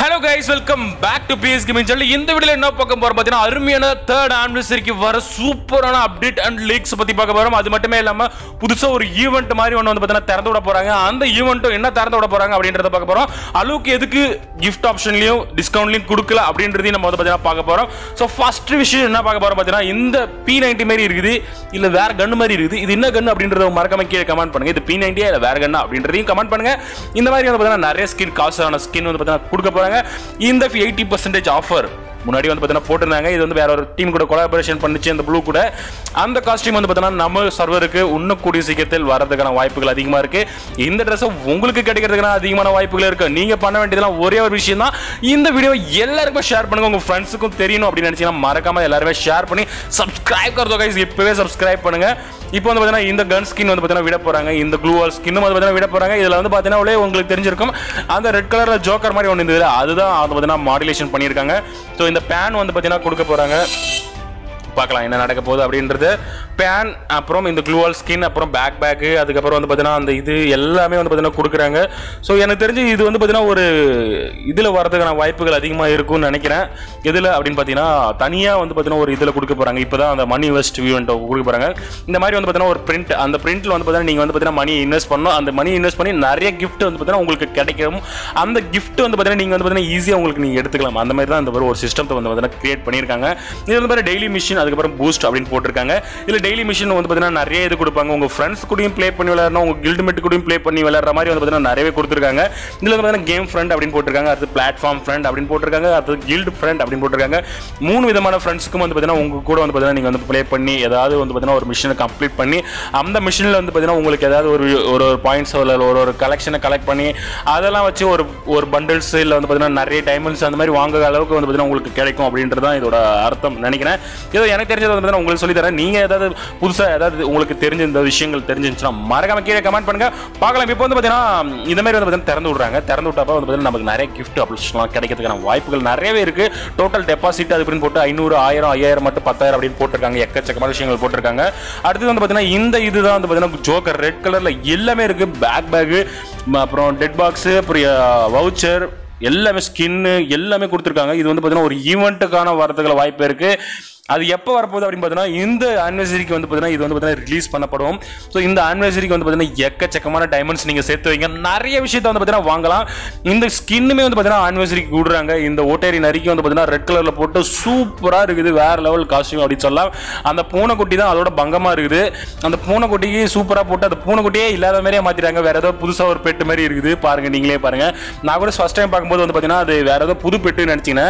Hello guys welcome back to BS gaming சொல்லி இந்த வீடியோல என்ன பார்க்க போறோம் பார்த்தீங்கன்னா அருமையான தேர்ட் ஆனிவர்சரிக்கு வர சூப்பரான அப்டேட் அண்ட் லீக்ஸ் பத்தி பார்க்க போறோம் அது மட்டுமே இல்லாம புதுசா ஒரு ஈவெண்ட் மாதிரி ஒன்று வந்து பார்த்தீங்கன்னா திறந்து விட போறாங்க அந்த ஈவெண்ட்டும் என்ன திறந்து விட போறாங்க அப்படின்றத பார்க்க போறோம் அளவுக்கு எதுக்கு கிஃப்ட் ஆப்ஷன்லயும் டிஸ்கவுண்ட்லயும் கொடுக்கல அப்படின்றதையும் நம்ம வந்து பார்த்தீங்கன்னா பார்க்க போறோம் ஸோ ஃபர்ஸ்ட் விஷயம் என்ன பார்க்க போறோம் பார்த்தீங்கன்னா இந்த பி நைன்டி மாதிரி இருக்குது இல்ல வேற கன் மாதிரி இருக்குது இது என்ன கன் அப்படின்றத மறக்காம கீழே கமெண்ட் பண்ணுங்க இது பி நைன்டியா இல்ல வேற கன்னா அப்படின்றதையும் கமெண்ட் பண்ணுங்க இந்த மாதிரி வந்து பார்த்தீங்கன்னா நிறைய ஸ்கின் காசான ஸ்கின் வந்து பார்த்தீங்கன்னா கொடுக்க போறாங்க இந்த எயிட்டி பர்சன்டேஜ் ஆஃபர் முன்னாடி வந்து பார்த்தீங்கன்னா போட்டிருந்தாங்க இது வந்து வேற ஒரு டீம் கூட கொலாபரேஷன் பண்ணுச்சு அந்த ப்ளூ கூட அந்த காஸ்டியூம் வந்து பார்த்தீங்கன்னா நம்ம சர்வருக்கு இன்னும் கூடிய சீக்கிரத்தில் வரதுக்கான வாய்ப்புகள் அதிகமாக இருக்கு இந்த ட்ரெஸ் உங்களுக்கு கிடைக்கிறதுக்கான அதிகமான வாய்ப்புகள் இருக்கு நீங்க பண்ண வேண்டியதெல்லாம் ஒரே ஒரு விஷயம் தான் இந்த வீடியோ எல்லாருக்கும் ஷேர் பண்ணுங்க உங்க ஃப்ரெண்ட்ஸுக்கும் தெரியணும் அப்படின்னு நினைச்சீங்கன்னா மறக்காம எல்லாருமே ஷேர் பண்ணி சப்ஸ்கிரைப் கருதோ கைஸ் இப்பவே சப்ஸ்கிரைப் பண்ணுங்க இப்போ வந்து பார்த்தீங்கன்னா இந்த கன் ஸ்கின் வந்து பார்த்தீங்கன்னா விட போறாங்க இந்த க்ளூ வால் ஸ்கின் வந்து பார்த்தீங்கன்னா விட போறாங்க இதுல வந்து பார்த்தீங்கன்னா உள்ளே உங்களுக்கு தெரிஞ்சிருக்கும் அந்த ரெட் கலர்ல ஜோக்கர் மாதிரி ஒன்று இருந்தது அதுதான் வந்து பார்த்தீங்கன்னா மாடுலேஷன் பண்ணியிருக்காங்க ஸோ இந்த பேன் வந்து பார்த்தீங்கன்னா கொடுக்க போறாங்க பார்க்கலாம் என்ன நடக்க போகுது அப்படின்றது பேன் அப்புறம் இந்த க்ளூவால் ஸ்கின் அப்புறம் பேக் பேக்கு அதுக்கப்புறம் வந்து பார்த்தீங்கன்னா அந்த இது எல்லாமே வந்து பார்த்தீங்கன்னா கொடுக்குறாங்க ஸோ எனக்கு தெரிஞ்சு இது வந்து பார்த்தீங்கன்னா ஒரு இதில் வரதுக்கான வாய்ப்புகள் அதிகமாக இருக்கும்னு நினைக்கிறேன் எதில் அப்படின்னு பார்த்தீங்கன்னா தனியாக வந்து பார்த்தீங்கன்னா ஒரு இதில் கொடுக்க போகிறாங்க இப்போ தான் அந்த மணி வெஸ்ட் வியூன்ட்டு கொடுக்க போகிறாங்க இந்த மாதிரி வந்து பார்த்தீங்கன்னா ஒரு பிரிண்ட் அந்த பிரிண்ட்டில் வந்து பார்த்தீங்கன்னா நீங்கள் வந்து பார்த்தீங்கன்னா மணி இன்வெஸ்ட் பண்ணணும் அந்த மணி இன்வெஸ்ட் பண்ணி நிறைய கிஃப்ட் வந்து பார்த்தீங்கன்னா உங்களுக்கு கிடைக்கும் அந்த கிஃப்ட் வந்து பார்த்தீங்கன்னா நீங்கள் வந்து பார்த்தீங்கன்னா ஈஸியாக உங்களுக்கு நீங்கள் எடுத்துக்கலாம் அந்த மாதிரி தான் இந்த ஒரு சிஸ்டத்தை வந்து பார்த்தீங்கன்னா கிரியேட் பண்ணியிருக்காங்க இது வந்து பார்த்தீங்கன்னா டெய்லி மிஷின் அதுக்கப்புறம் பூஸ்ட் அப்படின்னு போட்டிருக்காங்க இதில் டெய்லி மிஷின் வந்து பார்த்தீங்கன்னா நிறைய இது கொடுப்பாங்க உங்கள் ஃப்ரெண்ட்ஸ் கூடயும் ப்ளே பண்ணி விளையாடணும் உங்கள் கில்டுமெட் கூடயும் ப்ளே பண்ணி விளையாடுற மாதிரி வந்து பார்த்தீங்கன்னா நிறையவே கொடுத்துருக்காங்க இதில் வந்து பார்த்தீங்கன்னா கேம் ஃப்ரெண்ட் அப்படின்னு போட்டிருக்காங்க அடுத்து பிளாட்ஃபார்ம் ஃப்ரெண்ட் அப்படின்னு போட்டிருக்காங்க அடுத்து கில்டு ஃப்ரெண்ட் அப்படின்னு போட்டிருக்காங்க மூணு விதமான ஃப்ரெண்ட்ஸுக்கும் வந்து பார்த்தீங்கன்னா உங்க கூட வந்து பார்த்தீங்கன்னா நீங்கள் வந்து ப்ளே பண்ணி ஏதாவது வந்து பார்த்தீங்கன்னா ஒரு மிஷினை கம்ப்ளீட் பண்ணி அந்த மிஷினில் வந்து பார்த்தீங்கன்னா உங்களுக்கு ஏதாவது ஒரு ஒரு ஒரு பாயிண்ட்ஸ் இல்லை ஒரு ஒரு கலெக்ஷனை கலெக்ட் பண்ணி அதெல்லாம் வச்சு ஒரு ஒரு பண்டில்ஸ் இல்லை வந்து பார்த்தீங்கன்னா நிறைய டைமண்ட்ஸ் அந்த மாதிரி வாங்குற அளவுக்கு வந்து பார்த்தீங்கன்னா உங்களுக்கு கிடைக்கும் அப்படின்றது தான் இதோட அர்த்தம் நினைக்கிறேன் ஏதோ எனக்கு தெரிஞ்சது வந்து பார்த்தீங்கன்னா உங்களுக்கு சொல்லி தரேன் நீங்கள் ஏதாவது புதுசாக ஏதாவது உங்களுக்கு தெரிஞ்ச இந்த விஷயங்கள் தெரிஞ்சிருந்துச்சுன்னா மறக்காம கீழே கமெண்ட் பண்ணுங்க பார்க்கலாம் இப்போ வந்து பார்த்தீங்கன்னா இந்த மாதிரி வந்து பார்த்தீங்கன்னா திறந்து விடுறாங்க திறந்து விட்டப்ப வந்து பார்த்தீங்கன்னா நமக்கு நிறைய கிஃப்ட் அப்ளிகேஷன்லாம் கிடைக்கிறதுக்கான வாய்ப்புகள் நிறையவே இருக்கு டோட்டல் டெபாசிட் அது அப்படின்னு போட்டு ஐநூறு ஆயிரம் ஐயாயிரம் மட்டும் பத்தாயிரம் அப்படின்னு போட்டிருக்காங்க எக்கச்சக்கமான விஷயங்கள் போட்டிருக்காங்க அடுத்தது வந்து பார்த்தீங்கன்னா இந்த இதுதான் வந்து பார்த்தீங்கன்னா ஜோக்கர் ரெட் கலர்ல எல்லாமே இருக்கு பேக் பேக்கு அப்புறம் டெட் பாக்ஸ் அப்புறம் வவுச்சர் எல்லாமே ஸ்கின்னு எல்லாமே கொடுத்துருக்காங்க இது வந்து பார்த்தீங்கன்னா ஒரு ஈவெண்ட்டுக்கான வரதுக்கான வாய்ப்பு இருக்கு அது எப்போ வரப்போகுது அப்படின்னு பார்த்தீங்கன்னா இந்த ஆனிவர்சரிக்கு வந்து பார்த்தீங்கன்னா இது வந்து பார்த்தீங்கன்னா ரிலீஸ் பண்ணப்படும் ஸோ இந்த ஆனிவர்சரிக்கு வந்து பார்த்தீங்கன்னா எக்கச்சக்கமான டைமண்ட்ஸ் நீங்கள் சேர்த்து வைங்க நிறைய விஷயத்தை வந்து பார்த்தீங்கன்னா வாங்கலாம் இந்த ஸ்கின்னுமே வந்து பார்த்தீங்கன்னா ஆனிவர்சரிக்கு கூடுறாங்க இந்த ஓட்டேரி நரிக்கு வந்து பார்த்தீங்கன்னா ரெட் கலரில் போட்டு சூப்பராக இருக்குது வேற லெவல் காஸ்டியூம் அப்படின்னு சொல்லலாம் அந்த பூனைக்குட்டி தான் அதோட பங்கமாக இருக்குது அந்த பூனைக்குட்டிக்கு சூப்பராக போட்டு அந்த பூனைக்குட்டியே இல்லாத மாதிரியே மாற்றிட்டாங்க வேற ஏதோ புதுசாக ஒரு பெட்டு மாதிரி இருக்குது பாருங்க நீங்களே பாருங்க நான் கூட ஃபர்ஸ்ட் டைம் பார்க்கும்போது வந்து பார்த்தீங்கன்னா அது வேற ஏதோ புது பெட்டுன்னு நினச்சிங்கன்னா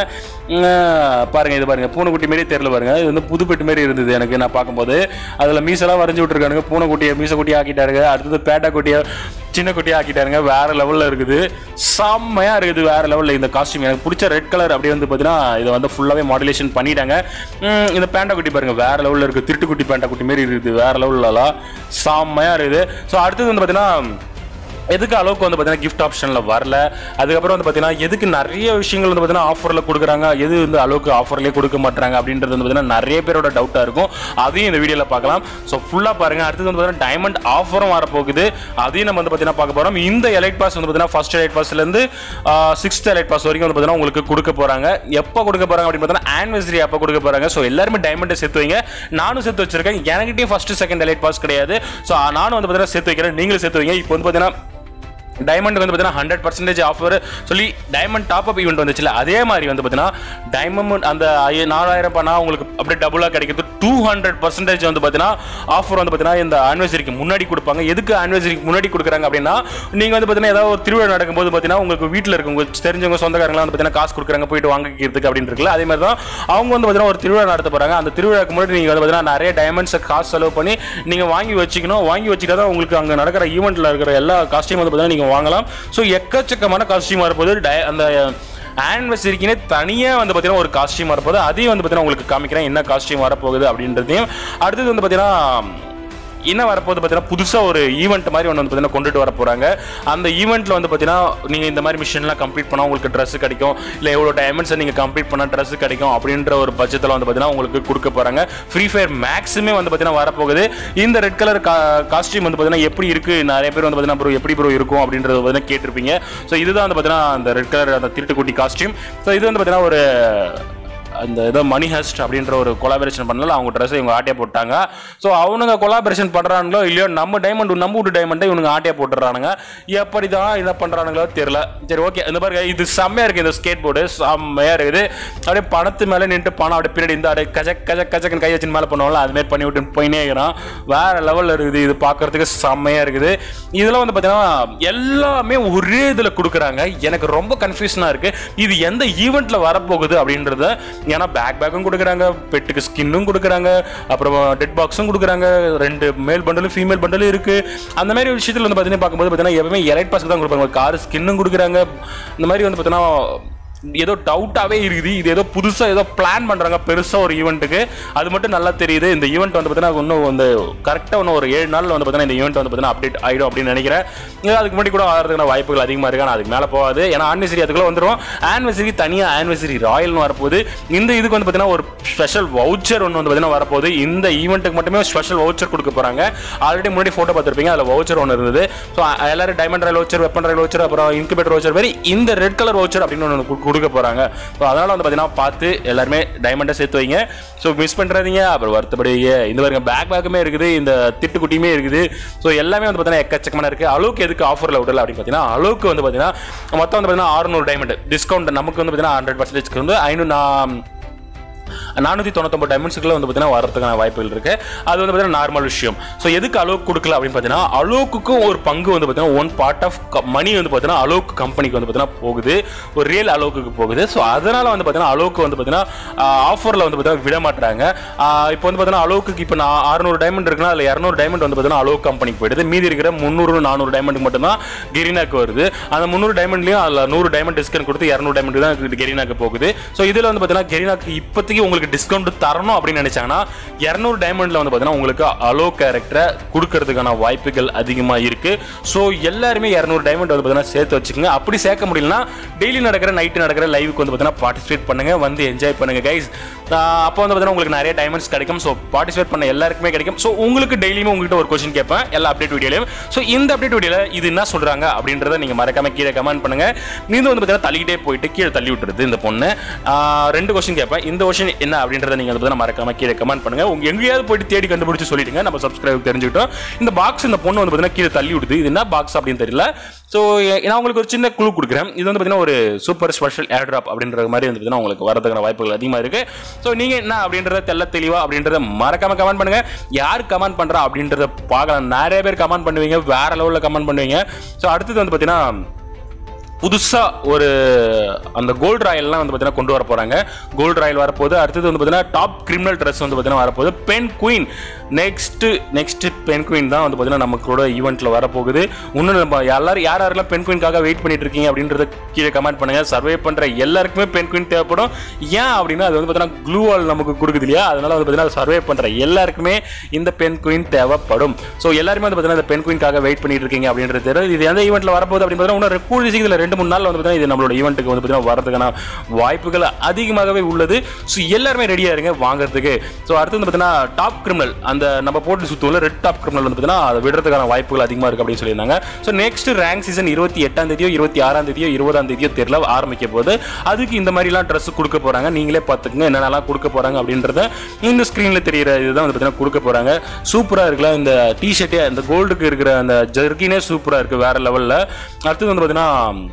பாருங்க இது பாருங்க பூனைக்குட்டி மாரி தெரியல பாருங்க இது வந்து புது பெட்டு மாரி இருந்தது எனக்கு நான் பார்க்கும்போது அதில் மீசெல்லாம் வரைஞ்சி விட்டுருக்கானுங்க பூனைக்குட்டியை மீசை குட்டியை ஆக்கிட்டாருங்க அடுத்தது பேட்டா குட்டியை சின்ன குட்டியாக ஆக்கிட்டாருங்க வேற லெவலில் இருக்குது செம்மையாக இருக்குது வேற லெவலில் இந்த காஸ்டியூம் எனக்கு பிடிச்ச ரெட் கலர் அப்படியே வந்து பார்த்தீங்கன்னா இதை வந்து ஃபுல்லாகவே மாடுலேஷன் பண்ணிட்டாங்க உம், இந்த பேண்டா குட்டி பாருங்க வேற லெவலில் இருக்குது திருட்டு குட்டி பேண்டா குட்டி மாரி இருக்குது வேற லெவல்லலாம் செம்மையாக இருக்குது ஸோ அடுத்தது வந்து பார்த்தீங்கன்னா எதுக்கு அளவுக்கு வந்து பார்த்தீங்கன்னா கிஃப்ட் ஆப்ஷனில் வரல அதுக்கப்புறம் வந்து பார்த்தீங்கன்னா எதுக்கு நிறைய விஷயங்கள் வந்து பார்த்தீங்கன்னா ஆஃபரில் கொடுக்குறாங்க எது வந்து அளவுக்கு ஆஃபர்லேயே கொடுக்க மாட்டாங்க அப்படின்றது வந்து பார்த்தீங்கன்னா நிறைய பேரோட டவுட்டாக இருக்கும் அதையும் இந்த வீடியோவில் பார்க்கலாம் ஸோ ஃபுல்லாக பாருங்கள் அடுத்தது வந்து பார்த்தீங்கன்னா டைமண்ட் ஆஃபரும் வரப்போகுது அதையும் நம்ம வந்து பார்த்தீங்கன்னா பார்க்க போகிறோம் இந்த எலைட் பாஸ் வந்து பார்த்தீங்கன்னா ஃபர்ஸ்ட் எலைட் பாஸ்லேருந்து சிக்ஸ்த் எலைட் பாஸ் வரைக்கும் வந்து பார்த்தீங்கன்னா உங்களுக்கு கொடுக்க போகிறாங்க எப்போ கொடுக்க போகிறாங்க அப்படின்னு பார்த்தீங்கன்னா ஆனிவர்சரி அப்போ கொடுக்க போகிறாங்க ஸோ எல்லாருமே டைமண்டை சேர்த்து வைங்க நானும் சேர்த்து வச்சிருக்கேன் எனக்கிட்டையும் ஃபர்ஸ்ட் செகண்ட் எலைட் பாஸ் கிடையாது ஸோ நானும் வந்து பார்த்தீங்கன்னா சேர்த்து வைக்கிறேன் நீங்களும் சேர்த்து வைங்க இப்போ வந்து பார்த்தீங்கன்னா டைமண்ட் வந்து பார்த்தீங்கன்னா ஹண்ட்ரட் பர்சன்டேஜ் ஆஃபர் சொல்லி டைமண்ட் டாப் அப் ஈவெண்ட் வந்துச்சுல அதே மாதிரி வந்து பார்த்தீங்கன்னா டைமண்ட் அந்த ஐய- நாலாயிரம் பண்ணா உங்களுக்கு அப்படியே டபுளாக கிடைக்கிறது டூ ஹண்ட்ரட் பர்சன்டேஜ் வந்து பார்த்தீங்கன்னா ஆஃபர் வந்து பார்த்தீங்கன்னா இந்த ஆனிவர்சரிக்கு முன்னாடி கொடுப்பாங்க எதுக்கு ஆனிவர்சரிக்கு முன்னாடி கொடுக்குறாங்க அப்படின்னா நீங்கள் வந்து பார்த்தீங்கன்னா ஏதாவது ஒரு திருவிழா நடக்கும்போது பார்த்தீங்கன்னா உங்களுக்கு வீட்டில் இருக்கவங்க தெரிஞ்சவங்க சொந்தக்காரங்களாம் வந்து பார்த்தீங்கன்னா காசு கொடுக்குறாங்க போயிட்டு வாங்கிக்கிறதுக்கு அப்படின்னு இருக்குல்ல அதே மாதிரி தான் அவங்க வந்து பார்த்தீங்கன்னா ஒரு திருவிழா நடத்த போகிறாங்க அந்த திருவிழாக்கு முன்னாடி நீங்கள் வந்து பார்த்தீங்கன்னா நிறைய டைமண்ட்ஸை காசு செலவு பண்ணி நீங்கள் வாங்கி வச்சுக்கணும் வாங்கி வச்சுக்கிட்டா தான் உங்களுக்கு அங்கே நடக்கிற ஈவெண்ட்டில் இருக்கிற எல்லா காஸ்டியூம் வந்து பார்த்தீங்கன்னா நீங்கள் வாங்கலாம் ஸோ எக்கச்சக்கமான காஸ்டியூம் வரப்போது டை- அந்த ஆனிவர்சரிக்குனே தனியாக வந்து பார்த்தீங்கன்னா ஒரு காஸ்டியூம் வரப்போகுது அதையும் வந்து பார்த்தீங்கன்னா உங்களுக்கு காமிக்கிறேன் என்ன காஸ்டியூம் வரப்போகுது அப்படின்றதையும் அடுத்தது வந்து பார்த்தீங்கன்னா என்ன வரப்போகுது பார்த்தீங்கன்னா புதுசாக ஒரு ஈவெண்ட் மாதிரி ஒன்று வந்து பார்த்தீங்கன்னா கொண்டுட்டு வர போகிறாங்க அந்த ஈவெண்ட்டில் வந்து பார்த்தீங்கன்னா நீங்கள் இந்த மாதிரி மிஷின்லாம் கம்ப்ளீட் பண்ணால் உங்களுக்கு ட்ரெஸ் கிடைக்கும் இல்லை எவ்வளோ டைமண்ட்ஸை நீங்கள் கம்ப்ளீட் பண்ணால் ட்ரெஸ் கிடைக்கும் அப்படின்ற ஒரு பட்சத்தில் வந்து பார்த்தீங்கன்னா உங்களுக்கு கொடுக்க போகிறாங்க ஃப்ரீ ஃபயர் மேக்ஸிமே வந்து பார்த்தீங்கன்னா வரப்போகுது இந்த ரெட் கலர் காஸ்டியூம் வந்து பார்த்தீங்கன்னா எப்படி இருக்குது நிறைய பேர் வந்து பார்த்தீங்கன்னா ப்ரோ எப்படி ப்ரோ இருக்கும் அப்படின்றது பார்த்தீங்கன்னா கேட்டிருப்பீங்க ஸோ இதுதான் வந்து பார்த்தீங்கன்னா அந்த ரெட் கலர் அந்த திருட்டுக்குட்டி காஸ்டியூம் ஸோ இது வந்து பார்த்தீங்கன்னா ஒரு அந்த ஏதோ மணி ஹஸ்ட் அப்படின்ற ஒரு கொலாபரேஷன் பண்ணல அவங்க ட்ரெஸ் இவங்க ஆட்டியா போட்டாங்க ஸோ அவனுங்க கொலாபரேஷன் பண்ணுறாங்களோ இல்லையோ நம்ம டைமண்ட் நம்ம வீட்டு டைமண்டை இவனுங்க ஆட்டியா போட்டுறானுங்க எப்படி தான் இதை பண்ணுறானுங்களோ தெரியல சரி ஓகே இந்த பாருங்க இது செம்மையாக இருக்குது இந்த ஸ்கேட் போர்டு செம்மையாக இருக்குது அப்படியே பணத்து மேலே நின்று பணம் அப்படியே பின்னாடி இந்த அப்படியே கஜக் கஜக் கஜக்குன்னு கை வச்சு மேலே பண்ணுவாங்களா அதுமாரி பண்ணி விட்டு போயினே இருக்கிறான் வேற லெவலில் இருக்குது இது பார்க்கறதுக்கு செம்மையாக இருக்குது இதில் வந்து பார்த்தீங்கன்னா எல்லாமே ஒரே இதில் கொடுக்குறாங்க எனக்கு ரொம்ப கன்ஃபியூஷனாக இருக்குது இது எந்த ஈவெண்ட்டில் வரப்போகுது அப்படின்றத ஏன்னா பேக் பேக்கும் கொடுக்குறாங்க பெட்டுக்கு ஸ்கின்னும் கொடுக்குறாங்க அப்புறம் டெட் பாக்ஸும் கொடுக்குறாங்க ரெண்டு மேல் பண்டலும் ஃபீமேல் பண்டலும் இருக்கு அந்த மாதிரி விஷயத்தில் வந்து பார்த்தீங்கன்னா பார்க்கும்போது பார்த்தீங்கன்னா எப்பவுமே எலைட் பாஸ்க்கு தான் கொடுப்பாங்க கார் ஸ்கின்னும் கொடுக்குறாங்க இந்த மாதிரி வந்து பார்த்தீங்கன்னா ஏதோ டவுட்டாகவே இருக்குது இது ஏதோ புதுசாக ஏதோ பிளான் பண்ணுறாங்க பெருசாக ஒரு ஈவெண்ட்டுக்கு அது மட்டும் நல்லா தெரியுது இந்த ஈவெண்ட் வந்து பார்த்தீங்கன்னா இன்னும் வந்து கரெக்டாக இன்னும் ஒரு ஏழு நாளில் வந்து பார்த்தீங்கன்னா இந்த ஈவெண்ட் வந்து பார்த்தீங்கன்னா அப்டேட் ஆகிடும் அப்படின்னு நினைக்கிறேன் இது அதுக்கு முன்னாடி கூட ஆகிறதுக்கான வாய்ப்புகள் அதிகமாக இருக்கு ஆனால் அதுக்கு மேலே போகாது ஏன்னா ஆனிவர்சரி அதுக்குள்ளே வந்துடும் ஆனிவர்சரி தனியாக ஆனிவர்சரி ராயல்னு வரப்போகுது இந்த இதுக்கு வந்து பார்த்தீங்கன்னா ஒரு ஸ்பெஷல் வவுச்சர் ஒன்று வந்து பார்த்தீங்கன்னா வரப்போகுது இந்த ஈவெண்ட்டுக்கு மட்டுமே ஸ்பெஷல் வவுச்சர் கொடுக்க போகிறாங்க ஆல்ரெடி முன்னாடி ஃபோட்டோ பார்த்துருப்பீங்க அதில் வவுச்சர் ஒன்று இருந்தது ஸோ எல்லாரும் diamond royale voucher weapon royale voucher அப்புறம் இன்குபேட்டர் வவுச்சர் மாதிரி இந்த ரெட் கலர் வவுச்சர் அப்படின்னு ஒன்று கொடுக்க போகிறாங்க ஸோ அதனால் வந்து பார்த்தீங்கன்னா பார்த்து எல்லாருமே டைமண்டை சேர்த்து வைங்க ஸோ மிஸ் பண்ணுறாதீங்க அப்புறம் வருத்தப்படுவீங்க இந்த பாருங்க பேக் பேக்குமே இருக்குது இந்த திட்டுக்குட்டியுமே இருக்குது ஸோ எல்லாமே வந்து பார்த்தீங்கன்னா எக்கச்சக்கமான இருக்குது அளவுக்கு எதுக்கு ஆஃபரில் விடல அப்படின்னு பார்த்தீங்கன்னா அளவுக்கு வந்து பார்த்தீங்கன்னா மொத்தம் வந்து பார்த்தீங்கன்னா அறுநூறு டைமண்ட் டிஸ்கவுண்ட் நமக்கு வந்து பார்த்தீங்கன்னா ஹண்ட்ரட் பர்சன்டேஜ்க்கு வந்து ஐநூறு நானூற்றி தொண்ணூத்தொம்பது டைமண்ட்ஸுக்குள்ள வந்து பார்த்தீங்கன்னா வரதுக்கான வாய்ப்புகள் இருக்கு அது வந்து பார்த்தீங்கன்னா நார்மல் விஷயம் ஸோ எதுக்கு அலோக் கொடுக்கல அப்படின்னு பார்த்தீங்கன்னா அலோக்குக்கும் ஒரு பங்கு வந்து பார்த்தீங்கன்னா ஒன் பார்ட் ஆஃப் மணி வந்து பார்த்தீங்கன்னா அலோக் கம்பெனிக்கு வந்து பார்த்தீங்கன்னா போகுது ஒரு ரியல் அலோக்குக்கு போகுது ஸோ அதனால வந்து பார்த்தீங்கன்னா அலோக்கு வந்து பார்த்தீங்கன்னா ஆஃபரில் வந்து பார்த்தீங்கன்னா விட மாட்டாங்க இப்போ வந்து பார்த்தீங்கன்னா அலோக்குக்கு இப்போ நான் அறுநூறு டைமண்ட் இருக்குன்னா அதில் இரநூறு டைமண்ட் வந்து பார்த்தீங்கன்னா அலோக் கம்பெனிக்கு போயிடுது மீதி இருக்கிற முந்நூறு நானூறு டைமண்ட் மட்டும்தான் கெரினாக்கு வருது அந்த முந்நூறு டைமண்ட்லையும் அதில் நூறு டைமண்ட் டிஸ்கவுண்ட் கொடுத்து இரநூறு டைமண்ட் தான் கெரினாக்கு போகுது ஸோ இதில் வந்து பார்த்தீங்கன்னா கெரினாக்கு இப்போதைக்கு உங்களுக்கு டிஸ்கவுண்ட் தரணும் அப்படின்னு நினைச்சாங்கன்னா இரநூறு டைமண்ட்ல வந்து பார்த்தீங்கன்னா உங்களுக்கு அலோ கேரக்டரை கொடுக்கறதுக்கான வாய்ப்புகள் அதிகமாக இருக்கு ஸோ எல்லாருமே இரநூறு டைமண்ட் வந்து பார்த்தீங்கன்னா சேர்த்து வச்சுக்கோங்க அப்படி சேர்க்க முடியலனா டெய்லி நடக்கிற நைட்டு நடக்கிற லைவுக்கு வந்து பார்த்தீங்கன்னா பார்ட்டிசிபேட் பண்ணுங்க வந்து என்ஜாய் பண்ணுங்க கைஸ் அப்போ வந்து பார்த்தீங்கன்னா உங்களுக்கு நிறைய டைமண்ட்ஸ் கிடைக்கும் ஸோ பார்ட்டிசிபேட் பண்ண எல்லாருக்குமே கிடைக்கும் ஸோ உங்களுக்கு டெய்லியுமே உங்ககிட்ட ஒரு கொஸ்டின் கேட்பேன் எல்லா அப்டேட் வீடியோலையும் ஸோ இந்த அப்டேட் வீடியோவில் இது என்ன சொல்றாங்க அப்படின்றத நீங்க மறக்காம கீழே கமெண்ட் பண்ணுங்க இது வந்து பார்த்தீங்கன்னா தள்ளிக்கிட்டே போயிட்டு கீழே தள்ளி விட்டுருது இந்த பொண்ணு ஆஹ் ரெண்டு கொஸ்டின் கேட்பேன் இந்த கொஸ்டின் என்ன அப்படின்றத நீங்க வந்து பார்த்தீங்கன்னா மறக்காம கீழே கமெண்ட் பண்ணுங்க உங்க எங்கேயாவது போயிட்டு தேடி கண்டுபிடிச்சு சொல்லிடுங்க நம்ம சப்ஸ்கிரைப் தெரிஞ்சுக்கிட்டோம் இந்த பாக்ஸ் இந்த பொண்ணு வந்து பார்த்தீங்கன்னா கீழே தள்ளி விடுது இது என்ன பாக்ஸ் அப்படின்னு தெரியல ஸோ நான் உங்களுக்கு ஒரு சின்ன குழு கொடுக்குறேன் இது வந்து பார்த்தீங்கன்னா ஒரு சூப்பர் ஸ்பெஷல் ஏர் ட்ராப் அப்படின்ற மாதிரி வந்து பார்த்தீங்கன்னா உங்களுக்கு வரதுக்கான வாய்ப்புகள் அதிகமாக இருக்கு ஸோ நீங்க என்ன அப்படின்றத தெல்ல தெளிவா அப்படின்றத மறக்காம கமெண்ட் பண்ணுங்க யார் கமெண்ட் பண்றா அப்படின்றத பார்க்கலாம் நிறைய பேர் கமெண்ட் பண்ணுவீங்க வேற லெவலில் கமெண்ட் பண்ணுவீங்க ஸோ அடுத்தது வந்து பார்த்தீங்கன்னா புதுசாக ஒரு அந்த கோல்டு ராயல்லாம் வந்து பார்த்தீங்கன்னா கொண்டு வர போகிறாங்க கோல்டு ராயல் வரப்போகுது அடுத்தது வந்து பார்த்தீங்கன்னா டாப் கிரிமினல் ட்ரெஸ் வந்து பார்த்தீங்கன்னா வரப்போகுது penguin next next penguin தான் வந்து பார்த்தீங்கன்னா நமக்கூட ஈவெண்ட்டில் வரப்போகுது இன்னும் நம்ம எல்லாரும் யார் யாரெல்லாம் பென் குயின்காக வெயிட் பண்ணிட்டு இருக்கீங்க அப்படின்றத கீழே கமெண்ட் பண்ணுங்க சர்வே பண்ணுற எல்லாருக்குமே பென் குயின் தேவைப்படும் ஏன் அப்படின்னா அது வந்து பார்த்தீங்கன்னா க்ளூ வால் நமக்கு கொடுக்குது இல்லையா அதனால வந்து பார்த்தீங்கன்னா சர்வே பண்ணுற எல்லாருக்குமே இந்த பென் குயின் தேவைப்படும் ஸோ எல்லாருமே வந்து பார்த்தீங்கன்னா இந்த பென் குயின்காக வெயிட் பண்ணிட்டு இருக்கீங்க அப்படின்றது தெரியும் இது எந்த ஈவெண்ட்டில் வரப்போகுது அப்படின்னு பார்த்தீங்கன்னா இன்னும் கூடிய சீக்கிரத்தில் ரெண்டு மூணு நாள் வந்து பார்த்தீங்கன்னா இது நம்மளோட ஈவெண்ட்டுக்கு வந்து பார்த்தீங்கன்னா வரதுக்கான வாய்ப்புகள் அதிகமாகவே உள்ளது ஸோ எல்லாருமே ரெடியாக இருங்க வாங்குறதுக்கு ஸோ அடுத்து வந்து பார்த்தீங்கன்னா டாப் கிரிமினல் அந்த நம்ம போட்டு சுற்றுவோம்ல ரெட் டாப் கிரிமினல் வந்து பார்த்தீங்கன்னா அதை விடுறதுக்கான வாய்ப்புகள் அதிகமாக இருக்குது அப்படின்னு சொல்லியிருந்தாங்க ஸோ நெக்ஸ்ட் ரேங்க் சீசன் இருபத்தி எட்டாம் தேதியோ இருபத்தி ஆறாம் தேதியோ இருபதாம் தேதியோ தெரியல ஆரம்பிக்க போது அதுக்கு இந்த மாதிரிலாம் ட்ரெஸ் கொடுக்க போகிறாங்க நீங்களே பார்த்துக்குங்க என்னென்னலாம் கொடுக்க போகிறாங்க அப்படின்றத இந்த ஸ்க்ரீனில் தெரியிற இதுதான் வந்து பார்த்தீங்கன்னா கொடுக்க போகிறாங்க சூப்பராக இருக்குல்ல இந்த டிஷர்ட்டே இந்த கோல்டுக்கு இருக்கிற அந்த ஜர்கினே சூப்பராக இருக்குது வேற லெவலில் அடுத்தது வந்து பார்த்தீங்கன்னா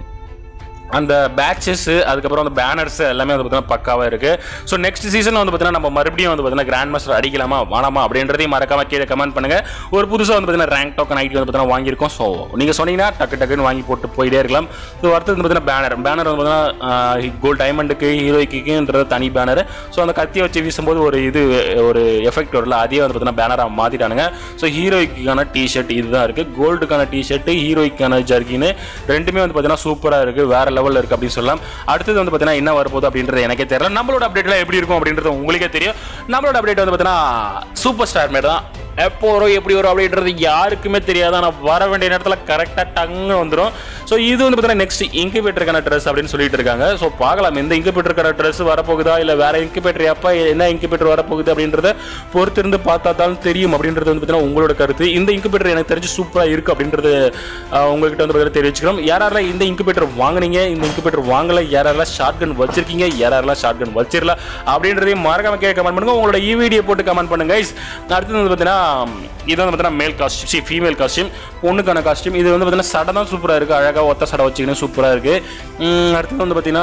அந்த பேட்சஸ் அதுக்கப்புறம் அந்த பேனர்ஸ் எல்லாமே வந்து பார்த்தீங்கன்னா பக்காவாக இருக்கு ஸோ நெக்ஸ்ட் சீசன் வந்து பார்த்தீங்கன்னா நம்ம மறுபடியும் வந்து பார்த்தீங்கன்னா கிராண்ட் மாஸ்டர் அடிக்கலாமா வேணாமா அப்படின்றதையும் மறக்காம கீழே கமெண்ட் பண்ணுங்க ஒரு புதுசாக வந்து பார்த்தீங்கன்னா ரேங்க் டோக்கன் ஐடி வந்து பார்த்தீங்கன்னா வாங்கியிருக்கோம் ஸோ நீங்கள் சொன்னீங்கன்னா டக்கு டக்குன்னு வாங்கி போட்டு போயிட்டே இருக்கலாம் ஸோ அடுத்தது வந்து பார்த்தீங்கன்னா பேனர் பேனர் வந்து பார்த்தீங்கன்னா கோல்ட் டைமண்டுக்கு ஹீரோய்க்குன்றது தனி பேனர் ஸோ அந்த கத்தியை வச்சு வீசும்போது ஒரு இது ஒரு எஃபெக்ட் வரல அதையே வந்து பார்த்தீங்கன்னா பேனராக மாற்றிட்டானுங்க ஸோ ஹீரோய்க்கான டிஷர்ட் இதுதான் இருக்குது கோல்டுக்கான டிஷர்ட் ஹீரோய்க்கான ஜர்கின்னு ரெண்டுமே வந்து பார்த்தீங்கன்னா சூப்பராக இருக்குது வேற லெவலில் இருக்குது அப்படின்னு சொல்லலாம் அடுத்தது வந்து பார்த்தீங்கன்னா என்ன வரப்போகுது அப்படின்றது எனக்கே தெரியல நம்மளோட அப்டேட்லாம் எப்படி இருக்கும் அப்படின்றது உங்களுக்கே தெரியும் நம்மளோட அப்டேட் வந்து பார்த்தீங்கன்னா சூப்பர் ஸ்டார் மாரி தான் எப்போ வரும் எப்படி வரும் அப்படின்றது யாருக்குமே தெரியாது ஆனால் வர வேண்டிய நேரத்தில் கரெக்டாக டங்கு வந்துடும் ஸோ இது வந்து பார்த்தீங்கன்னா நெக்ஸ்ட் இன்குபேட்டருக்கான ட்ரெஸ் அப்படின்னு சொல்லிட்டு இருக்காங்க ஸோ பார்க்கலாம் எந்த இன்குபேட்டருக்கான ட்ரெஸ் வரப்போகுதா இல்லை வேற இன்குபேட்டர் எப்போ என்ன இன்குபேட்டர் வரப்போகுது அப்படின்றத பொறுத்திருந்து பார்த்தா தான் தெரியும் அப்படின்றது வந்து பார்த்தீங்கன்னா உங்களோட கருத்து இந்த இன்குபேட்டர் எனக்கு தெரிஞ்சு சூப்பராக இருக்குது அப்படின்றது ஆஹ், உங்ககிட்ட வந்து பார்த்தீங்கன்னா தெரிவிச்சுக்கிறோம் யாரெல்லாம் இந்த இன்குபேட்டர் வாங்குனீங்க இந்த இன்குபேட்டர் வாங்கல யாரெல்லாம் ஷார்ட் கன் வச்சிருக்கீங்க யாரெல்லாம் ஷார்ட் கன் வச்சிரல அப்படின்றதையும் மறக்காம கீழே கமெண்ட் பண்ணுங்க உங்களோட இ வீடியோ போட்டு கமெண்ட் பண்ணுங்க guys. அடுத்தது வந்து பார்த்தீங்கன்னா இது வந்து பார்த்தீங்கன்னா மேல் காஸ்டியூம் சி ஃபீமேல் காஸ்டியூம் பொண்ணுக்கான காஸ்டியூம் இது வந்து பார்த்தீங்கன்னா சடை தான் சூப்பராக இருக்குது அழகாக ஒத்த சடை வச்சுக்கணும் சூப்பராக இருக்குது அடுத்தது வந்து பார்த்தீங்கன்னா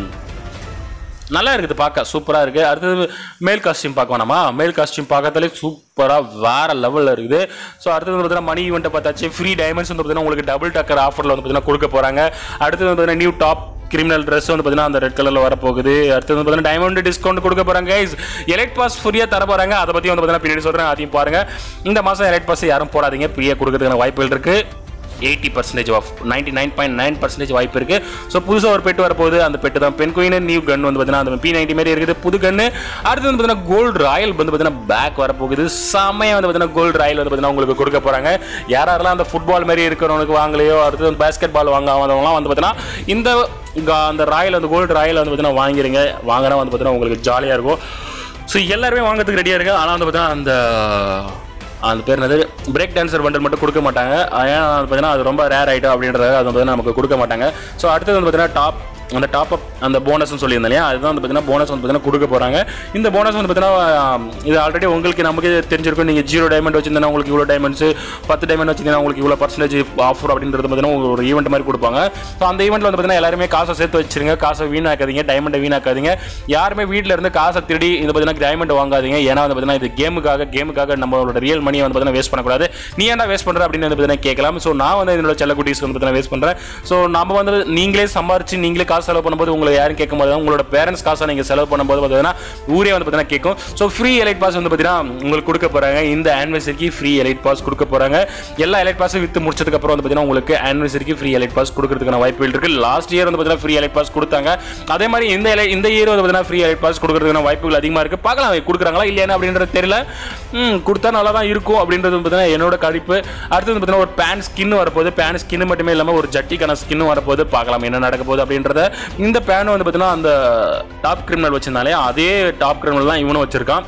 நல்லா இருக்குது பார்க்க சூப்பராக இருக்குது அடுத்தது மேல் காஸ்டியூம் பார்க்க வேணாமா மேல் காஸ்டியூம் பார்க்கறதுலே சூப்பராக வேற லெவலில் இருக்குது ஸோ அடுத்தது வந்து பார்த்தீங்கன்னா மணி ஈவெண்ட்டை பார்த்தாச்சு ஃப்ரீ டைமண்ட்ஸ் வந்து பார்த்தீங்கன்னா உங்களுக்கு டபுள் டக்கர் ஆஃபரில் வந்து பார்த்தீங்கன்னா கொடுக்க போகிறாங்க அடுத்தது வந்து பார்த்தீங்கன்னா நியூ டாப் கிரிமினல் ட்ரெஸ் வந்து பார்த்தீங்கன்னா அந்த ரெட் கலரில் வரப்போகுது அடுத்தது வந்து பார்த்தீங்கன்னா டைமண்ட் டிஸ்கவுண்ட் கொடுக்க போகிறாங்க கைஸ் எலைட் பாஸ் ஃப்ரீயாக தர போகிறாங்க அதை பற்றி வந்து பார்த்தீங்கன்னா பின்னாடி சொல்கிறேன் அதையும் பாருங்கள் இந்த மாதம் எலைட் பாஸ் யாரும் போடாதீங்க ஃப்ரீயாக கொடுக்கறதுக்கான வாய்ப்புகள் இருக்குது eighty percentage of ninety nine point nine percentage வாய்ப்பு இருக்கு ஸோ புதுசாக ஒரு பெட்டு வரப்போகுது அந்த பெட்டு தான் பென் குயின் நியூ கன் வந்து பார்த்தீங்கன்னா அந்த பி நைன்டி மாதிரி இருக்குது புது கன்னு அடுத்து வந்து பார்த்தீங்கன்னா கோல்டு ராயல் வந்து பார்த்தீங்கன்னா பேக் வரப்போகுது செம்மையாக வந்து பார்த்தீங்கன்னா கோல்டு ராயல் வந்து பார்த்தீங்கன்னா உங்களுக்கு கொடுக்க போகிறாங்க யார் யாரெல்லாம் அந்த ஃபுட்பால் மாதிரி இருக்கிறவனுக்கு வாங்கலையோ அடுத்து பேஸ்கெட் பால் வாங்காதவங்களாம் வந்து பார்த்தீங்கன்னா இந்த க- அந்த ராயல் அந்த கோல்டு ராயல் வந்து பார்த்தீங்கன்னா வாங்கிருங்க வாங்கினா வந்து பார்த்தீங்கன்னா உங்களுக்கு ஜாலியாக இருக்கும் ஸோ எல்லாருமே வாங்குறதுக்கு ரெடியாக இருக்கு ஆனால் வந்து பார்த்தீங்கன்னா அந்த அந்த பேர் என்னது பிரேக் டான்சர் பண்டல் மட்டும் கொடுக்க மாட்டாங்க ஏன்னா அது பார்த்தீங்கன்னா அது ரொம்ப ரேர் ஐட்டம் அப்படின்றத அது வந்து நமக்கு கொடுக்க மாட்டாங்க ஸோ அடுத்தது வந்து பார்த்தீங்கன்னா டாப் அந்த டாப் அப் அந்த போனஸ்னு சொல்லியிருந்தேன் இல்லையா அதுதான் வந்து பார்த்தீங்கன்னா போனஸ் வந்து பார்த்தீங்கன்னா கொடுக்க போகிறாங்க இந்த போனஸ் வந்து பார்த்தீங்கன்னா ஆம், இது ஆல்ரெடி உங்களுக்கு நமக்கு தெரிஞ்சிருக்கும் நீங்கள் ஜீரோ டைமண்ட் வச்சிருந்தா உங்களுக்கு இவ்வளோ டைமண்ட்ஸ் பத்து டைமண்ட் வச்சிருந்தா உங்களுக்கு இவ்வளோ பர்சன்டேஜ் ஆஃபர் அப்படின்றது பார்த்தீங்கன்னா உங்களுக்கு ஒரு ஈவெண்ட் மாதிரி கொடுப்பாங்க ஸோ அந்த ஈவெண்ட்டில் வந்து பார்த்தீங்கன்னா எல்லாருமே காசை சேர்த்து வச்சிருங்க காசை வீணாக்காதீங்க டைமண்டை வீணாக்காதீங்க யாருமே வீட்டில் இருந்து காசை திருடி இது பார்த்தீங்கன்னா டைமண்ட் வாங்காதீங்க ஏன்னா வந்து பார்த்தீங்கன்னா இது கேமுக்காக கேமுக்காக நம்மளோட ரியல் மணியை வந்து பார்த்தீங்கன்னா வேஸ்ட் பண்ணக்கூடாது நீ ஏன்டா வேஸ்ட் பண்ணுற அப்படின்னு வந்து பார்த்தீங்கன்னா கேட்கலாம் ஸோ நான் வந்து என்னோட செல்ல குட்டீஸ் வந்து பார்த்தீங்கன்னா வேஸ்ட் பண்ணுறேன் ஸோ நம்ம வந்து நீங்களே சம்பாரிச்சு நீங்களே காசு செலவு பண்ணும்போது உங்களை யாரும் கேட்கும் போது உங்களோட பேரண்ட்ஸ் காசை நீங்கள் செலவு பண்ணும்போது பார்த்தீங்கன்னா ஊரே வந்து பார்த்தீங்கன்னா கேட்கும் ஸோ ஃப்ரீ எலைட் பாஸ் வந்து பார்த்தீங்கன்னா உங்களுக்கு கொடுக்க போகிறாங்க இந்த ஆனிவர்சரிக்கு ஃப்ரீ எலைட் பாஸ் கொடுக்க போகிறாங்க எல்லா எலைட் பாஸும் வித்து முடிச்சதுக்கு அப்புறம் வந்து பார்த்தீங்கன்னா உங்களுக்கு ஆனிவர்சரிக்கு ஃப்ரீ எலைட் பாஸ் கொடுக்கறதுக்கான வாய்ப்புகள் இருக்கு லாஸ்ட் இயர் வந்து பார்த்தீங்கன்னா ஃப்ரீ எலைட் பாஸ் கொடுத்தாங்க அதே மாதிரி இந்த ele- இந்த இயர் வந்து பார்த்தீங்கன்னா ஃப்ரீ எலைட் பாஸ் கொடுக்கறதுக்கான வாய்ப்புகள் அதிகமாக இருக்கு பார்க்கலாம் கொடுக்குறாங்களா இல்லையா அப்படின்றது தெரியல ம் கொடுத்தா நல்லா தான் இருக்கும் அப்படின்றது வந்து பார்த்தீங்கன்னா என்னோட கணிப்பு அடுத்து வந்து பார்த்தீங்கன்னா ஒரு பேன் ஸ்கின் வரப்போகுது பேன் ஸ்கின் மட்டுமே இல்லாமல் ஒரு ஜட்டிக்கான ஸ்கின் வரப்போகுது பார்க்கலாம் என்ன நடக்க போகுது அப்படின்றத இந்த பேன் வந்து பார்த்தீங்கன்னா அந்த டாப் கிரிமினல் வச்சிருந்தாலே அதே டாப் கிரிமினல் தான் இவனும் வச்சிருக்கான்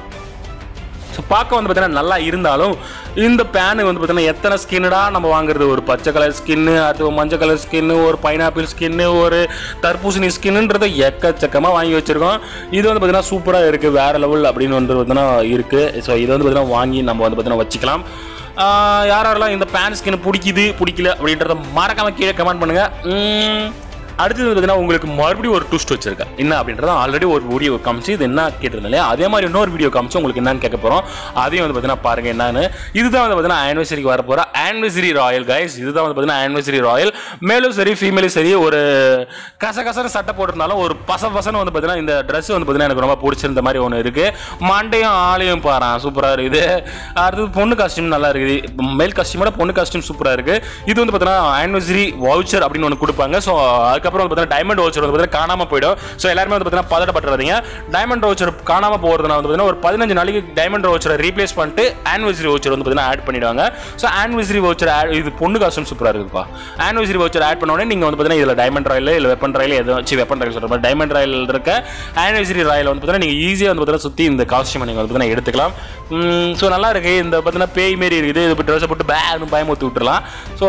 ஸோ பார்க்க வந்து பார்த்தீங்கன்னா நல்லா இருந்தாலும் இந்த பேனு வந்து பார்த்தீங்கன்னா எத்தனை ஸ்கின்னுடா நம்ம வாங்குறது ஒரு பச்சை கலர் ஸ்கின்னு அடுத்து ஒரு மஞ்சள் கலர் ஸ்கின்னு ஒரு பைனாப்பிள் ஸ்கின்னு ஒரு தர்பூசணி ஸ்கின்னுன்றதை எக்கச்சக்கமாக வாங்கி வச்சிருக்கோம் இது வந்து பார்த்தீங்கன்னா சூப்பராக இருக்குது வேற லெவல் அப்படின்னு வந்து பார்த்தீங்கன்னா இருக்குது ஸோ இது வந்து பார்த்தீங்கன்னா வாங்கி நம்ம வந்து பார்த்தீங்கன்னா வச்சுக்கலாம் ஆஹ் யார் யாரெல்லாம் இந்த பேன் ஸ்கின் பிடிக்குது பிடிக்கல அப்படின்றத மறக்காம கீழே கமெண்ட் பண்ணுங்க உம், அடுத்தது வந்து பார்த்தீங்கன்னா உங்களுக்கு மறுபடியும் ஒரு ட்விஸ்ட் வச்சிருக்கேன் என்ன அப்படின்றத ஆல்ரெடி ஒரு வீடியோ காமிச்சு இது என்ன கேட்டிருந்தேன் இல்லையா அதே மாதிரி இன்னொரு வீடியோ காமிச்சு உங்களுக்கு என்னன்னு கேட்க போகிறோம் அதையும் வந்து பார்த்தீங்கன்னா பாருங்க என்னன்னு இதுதான் வந்து பார்த்தீங்கன்னா ஆனிவர்சரிக்கு வர போகிற ஆனிவர்சரி ராயல் கைஸ் இதுதான் வந்து பார்த்தீங்கன்னா ஆனிவர்சரி ராயல் மேலும் சரி ஃபீமேலும் சரி ஒரு கசகசன்னு சட்டை போட்டிருந்தாலும் ஒரு பச பசன்னு வந்து பார்த்தீங்கன்னா இந்த ட்ரெஸ் வந்து பார்த்தீங்கன்னா எனக்கு ரொம்ப பிடிச்சிருந்த மாதிரி ஒன்று இருக்கு மண்டையும் ஆளையும் பாறான் சூப்பராக இருக்குது அடுத்தது பொண்ணு காஸ்டியூம் நல்லா இருக்குது மேல் காஸ்டியூமோட பொண்ணு காஸ்டியூம் சூப்பராக இருக்கு இது வந்து பார்த்தீங்கன்னா ஆனிவர்சரி வவுச்சர் அப்படின்னு ஒன்று கொடுப்பாங்க ஸோ அதுக்கப்புறம் வந்து பார்த்தீங்கன்னா டைமண்ட் வவுச்சர் வந்து பார்த்தீங்கன்னா காணாம போயிடும் ஸோ எல்லாருமே வந்து பார்த்தீங்கன்னா பதட்டப்பட்டுறாதீங்க டைமண்ட் வவுச்சர் காணாம போகிறதுனா வந்து பார்த்தீங்கன்னா ஒரு பதினஞ்சு நாளைக்கு டைமண்ட் வவுச்சரை ரீப்ளேஸ் பண்ணிட்டு ஆனிவர்சரி வவுச்சர் வந்து பார்த்தீங்கன்னா ஆட் பண்ணிடுவாங்க ஸோ ஆனிவர்சரி வவுச்சர் இது பொண்ணு காஸ்டியூம் சூப்பராக இருக்குப்பா ஆனிவர்சரி வவுச்சர் ஆட் பண்ண உடனே நீங்கள் வந்து பார்த்தீங்கன்னா இதில் டைமண்ட் ராயல் இல்லை வெப்பன் ராயல் எதுவும் வச்சு வெப்பன் ராயல் சொல்கிற மாதிரி டைமண்ட் ராயல் இருக்க ஆனிவர்சரி ராயல் வந்து பார்த்தீங்கன்னா நீங்கள் ஈஸியாக வந்து பார்த்தீங்கன்னா சுற்றி இந்த காஸ்டியூமை நீங்கள் வந்து பார்த்தீங்கன்னா எடுத்துக்கலாம் ஸோ நல்லா இருக்கு இந்த பார்த்தீங்கன்னா பேய் மாரி இருக்குது இது ட்ரெஸ்ஸை போட்டு பேனு பயமுறுத்தி விட்டுறலாம் ஸோ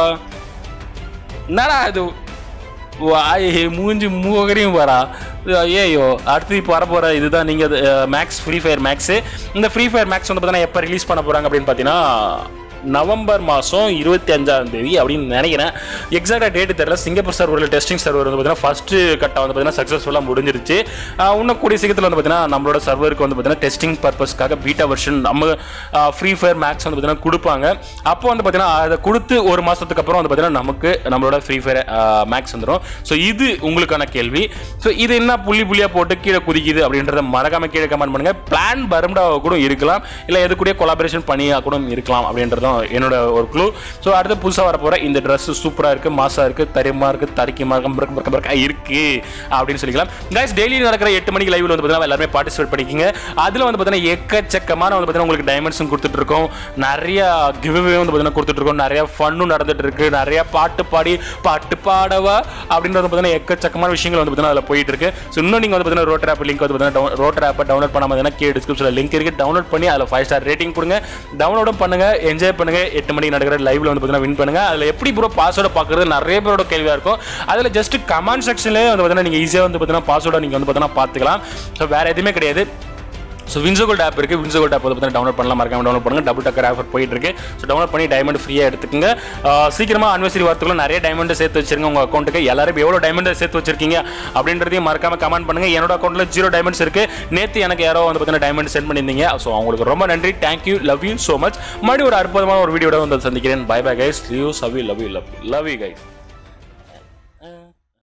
என்னடா இது வாய் மூஞ்சி மூகரையும் வரா ஐயோ அடுத்து இப்போ வரப்போகிற இதுதான் நீங்கள் மேக்ஸ் ஃப்ரீ ஃபயர் மேக்ஸு இந்த ஃப்ரீ ஃபயர் மேக்ஸ் வந்து பார்த்தீங்கன்னா எப்போ ரிலீஸ் பண்ண போகிறாங்க அப்படின்னு பார்த்தீங்கன்னா நவம்பர் மாதம் இருபத்தி அஞ்சாம் தேதி அப்படின்னு நினைக்கிறேன் எக்ஸாக்டாக டேட்டு தெரியல சிங்கப்பூர் சர்வரில் டெஸ்டிங் சர்வர் வந்து பார்த்தீங்கன்னா ஃபஸ்ட்டு கட்டம் வந்து பார்த்தீங்கன்னா சக்ஸஸ்ஃபுல்லாக முடிஞ்சிருச்சு ஆஹ் இன்னும் கூடிய சீக்கிரத்தில் வந்து பார்த்தீங்கன்னா நம்மளோட சர்வருக்கு வந்து பார்த்தீங்கன்னா டெஸ்டிங் பர்பஸ்க்காக பீட்டா வெர்ஷன் நம்ம ஃப்ரீ ஃபயர் மேக்ஸ் வந்து பார்த்தீங்கன்னா கொடுப்பாங்க அப்போ வந்து பார்த்தீங்கன்னா அதை கொடுத்து ஒரு மாதத்துக்கு அப்புறம் வந்து பார்த்தீங்கன்னா நமக்கு நம்மளோட ஃப்ரீ ஃபயர் மேக்ஸ் வந்துடும் ஸோ இது உங்களுக்கான கேள்வி ஸோ இது என்ன புள்ளி புள்ளியாக போட்டு கீழே குதிக்குது அப்படின்றத மறக்காம கீழே கமெண்ட் பண்ணுங்க பிளான் பர்ம்டாவாக கூட இருக்கலாம் இல்லை எது கூட கொலாபரேஷன் பண்ணியாக கூட இருக்கலாம் அப்படின்றதும் தான் என்னோட ஒரு க்ளூ ஸோ அடுத்து புதுசாக வர போகிற இந்த ட்ரெஸ் சூப்பராக இருக்குது மாசாக இருக்குது தரிமா இருக்குது தரிக்கமா இருக்கு இருக்கு அப்படின்னு சொல்லிக்கலாம் கைஸ் டெய்லி நடக்கிற எட்டு மணிக்கு லைவ்ல வந்து பார்த்தீங்கன்னா எல்லாருமே பார்ட்டிசிபேட் பண்ணிக்கிங்க அதில் வந்து பார்த்தீங்கன்னா எக்கச்சக்கமான வந்து பார்த்தீங்கன்னா உங்களுக்கு டைமண்ட்ஸும் கொடுத்துட்டு இருக்கோம் நிறைய கிவ்வே வந்து பார்த்தீங்கன்னா கொடுத்துட்டு இருக்கோம் நிறைய ஃபன்னும் நடந்துட்டு இருக்கு நிறைய பாட்டு பாடி பாட்டு பாடவா அப்படின்றது வந்து பார்த்தீங்கன்னா எக்கச்சக்கமான விஷயங்கள் வந்து பார்த்தீங்கன்னா அதில் போயிட்டு இருக்கு ஸோ இன்னும் நீங்கள் வந்து பார்த்தீங்கன்னா ரோட்டர் ஆப் லிங்க் வந்து பார்த்தீங்கன்னா ரோட்டர் ஆப்பை டவுன்லோட் பண்ணாமல் பார்த்தீங்கன்னா கீழே டிஸ்கிரிப்ஷனில் லிங்க் இருக்கு டவுன்லோட் பண்ணி அதில் ஃபைவ் ஸ்டார் ரேட்டிங் கொடுங்க டவுன்லோடும் பண்ணுங்க என்ஜாய் பண்ணுங்க எட்டு மணிக்கு நடக்கிற லைவ்ல வந்து பார்த்தீங்கன்னா வின் பண்ணுங்க அதில் எப்படி ப்ரோ பாஸ்வேர்டை பார்க்குறது நிறைய பேரோட கேள்வியாக இருக்கும் அதில் ஜஸ்ட் கமெண்ட் செக்ஷன்லேயே வந்து பார்த்தீங்கன்னா நீங்கள் ஈஸியாக வந்து பார்த்தீங்கன்னா பாஸ்வேர்டை நீங்கள் வந்து பார்த்தீங்கன்னா பார்த்துக்கலாம் ஸோ வேறு எதுவுமே கிடையாது ஸோ வின்சோகோல்ட் ஆப் இருக்குது வின்சோகோல்ட் ஆப் வந்து பார்த்தீங்கன்னா டவுன்லோட் பண்ணலாம் மறக்காம டவுன்லோட் பண்ணுங்க டபுள் டக்கர் ஆஃபர் போயிட்டு இருக்கு ஸோ டவுன்லோட் பண்ணி டைமண்ட் ஃப்ரீயாக எடுத்துக்கங்க ஆஹ் சீக்கிரமா அனிவர்சரி வரத்துக்குள்ள நிறைய டைமண்ட் சேர்த்து வச்சிருங்க உங்க அக்கௌண்ட்டுக்கு எல்லாரும் எவ்வளோ டைமண்ட் சேர்த்து வச்சிருக்கீங்க அப்படின்றதையும் மறக்காம கமெண்ட் பண்ணுங்க என்னோட அக்கௌண்ட்ல ஜீரோ டைமண்ட்ஸ் இருக்கு நேற்று எனக்கு யாரோ வந்து பார்த்தீங்கன்னா டைமண்ட் சென்ட் பண்ணியிருந்தீங்க ஸோ அவங்களுக்கு ரொம்ப நன்றி thank you love you so much மறுபடியும் ஒரு அற்புதமான ஒரு வீடியோட வந்து சந்திக்கிறேன் பை பை கைஸ் யூ சவி love you love love you guys